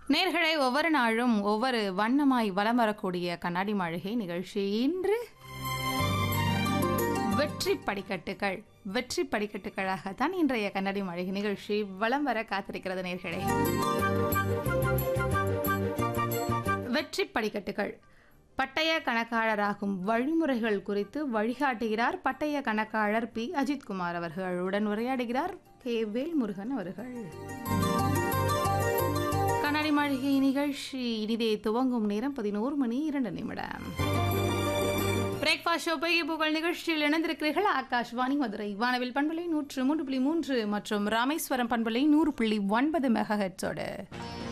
நேர்களை ஒவ்வொரு நாளும் ஒவ்வொரு வண்ணமாய் வலம் வரக்கூடிய கண்ணாடி மாளிகை நிகழ்ச்சி இன்று வெற்றி படிக்கட்டுகள் வெற்றி படிக்கட்டுகளாகத்தான் இன்றைய கண்ணாடி மாளிகை நிகழ்ச்சி வலம் வர காத்திருக்கிறது நேர்களே வெற்றி படிக்கட்டுகள் பட்டய கணக்காளராகும் வழிமுறைகள் குறித்து வழிகாட்டுகிறார் பட்டய கணக்காளர் பி அஜித்குமார் அவர்கள் உடன் உரையாடுகிறார் கே வேல்முருகன் அவர்கள் கண்ணாடி மாளிகை நிகழ்ச்சி இனிதே துவங்கும் நேரம் பதினோரு மணி இரண்டு நிமிடம் பிரேக்ஃபாஸ்ட் ஷோ பைய புகழ் நிகழ்ச்சியில் இணைந்திருக்கிறீர்கள் ஆகாஷ்வாணி மதுரை வானவில் பண்பலை நூற்று மூன்று புள்ளி மூன்று மற்றும் ராமேஸ்வரம் பண்பலை நூறு புள்ளி ஒன்பது மெகா ஹெட்ஸோடு